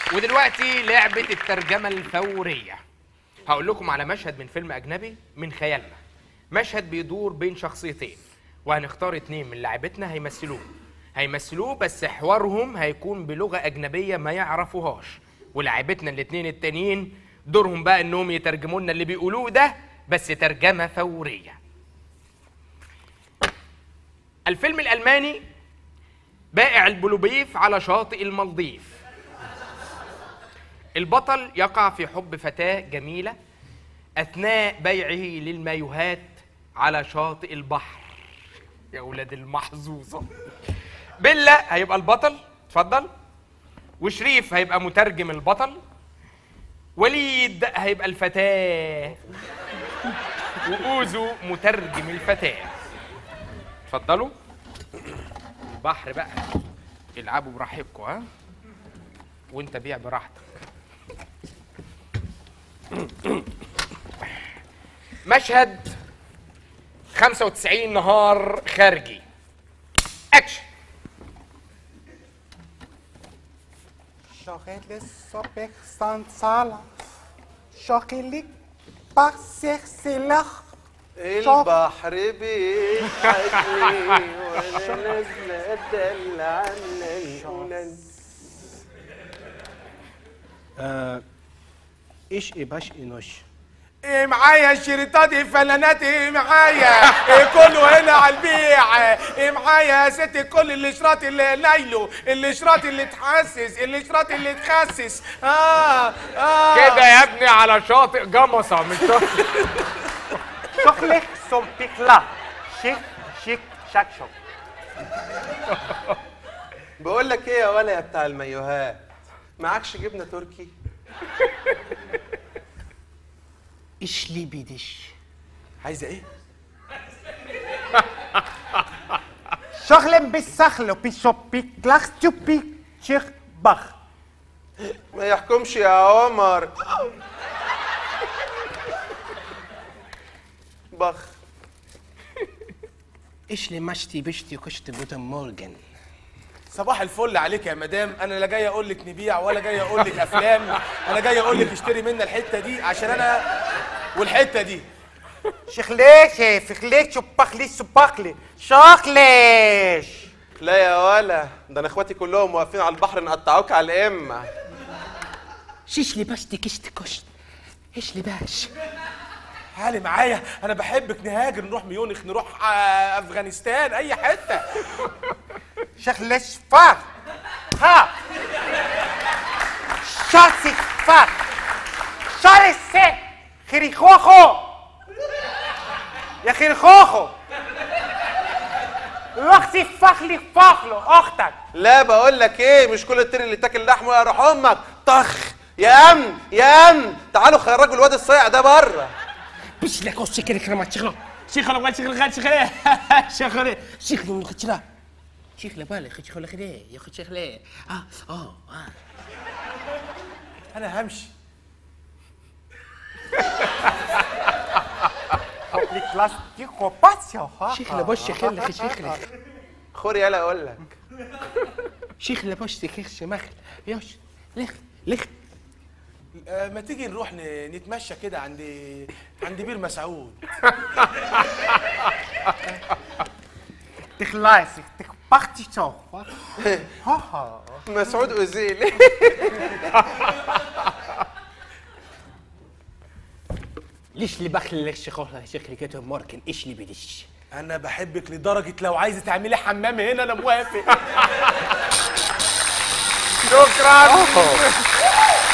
ودلوقتي لعبة الترجمة الفورية هقول لكم على مشهد من فيلم أجنبي من خيالنا مشهد بيدور بين شخصيتين وهنختار اتنين من لاعبتنا هيمثلوه هيمثلوه بس حوارهم هيكون بلغة أجنبية ما يعرفوهاش ولاعبتنا الاتنين التانيين دورهم بقى انهم يترجموا لنا اللي بيقولوه ده بس ترجمة فورية الفيلم الألماني بائع البلوبيف على شاطئ المالديف البطل يقع في حب فتاة جميلة أثناء بيعه للمايوهات على شاطئ البحر يا ولاد المحظوظة بيلا هيبقى البطل اتفضل وشريف هيبقى مترجم البطل وليد هيبقى الفتاة وأوزو مترجم الفتاة اتفضلوا البحر بقى العبوا براحتكم ها وانت بيع براحتك مشهد 95 نهار خارجي اكشن شاغل صبح سانسالا شاغلك باسيخ سلاخ البحر بيضحكني وانا نازله ادلع عنك ايش ايه باش انوش ايه معايا شريطاتي فلاناتي معايا ايه كله هنا على البيع ايه معايا يا ستي كل الاشراط اللي نايله الاشراط اللي تحسس الاشراط اللي تخسس اه اه كده يا ابني على شاطئ جمصة مش شاطئ شغلك صوبك لا شيك شيك شاك شوك بقول لك ايه يا ولا يا بتاع المايوهات معكش جبنه تركي ايش لي بيدش عايزه ايه شغل بالسخل بيشوبيك لاخ تشوبيك شيخ بخ ما يحكمش يا عمر بخ ايش لي مشتي بشتي كشت جوتن مورجن صباح الفل عليك يا مدام انا لا جاي اقول لك نبيع ولا جاي اقول لك افلام انا جاي اقول لك اشتري منا الحته دي عشان انا والحته دي شخليش فخليش شبخلي شبخلي شخليش لا يا ولا ده انا اخواتي كلهم واقفين على البحر نقطعوك على الامه شيش لي بشتي كشت كشت ايش لي باش تعالي معايا انا بحبك نهاجر نروح ميونخ نروح آه، افغانستان اي حته شخليش فا ها شاسي فا شارسي خريخوخو يا خريخوخو اختي فخلي فخلو اختك لا بقول لك ايه مش كل الطير اللي تاكل لحمه يا روح امك طخ يا امن يا امن تعالوا خرجوا الواد الصايع ده بره بش لك اوش شكل كلمة شغل شيخ لو شيخ غاد شيخ شيخ شيخ لو خشلا شيخ لا بالي خش خلا خليه يا خش شيخ ليه اه اه اه انا همشي شيخ لا بوش شيخ لا شيخ لا خور يلا اقول لك شيخ لا بوش شيخ شمخل يوش لخ لخ آه، ما تيجي نروح ن- نتمشى كده عند عند بير مسعود تخلصي تخبختي شو مسعود اوزيل ليش اللي بخل لك شيخ شيخ اللي كتب موركن ايش اللي بدش انا بحبك لدرجه لو عايزه تعملي حمام هنا انا موافق شكرا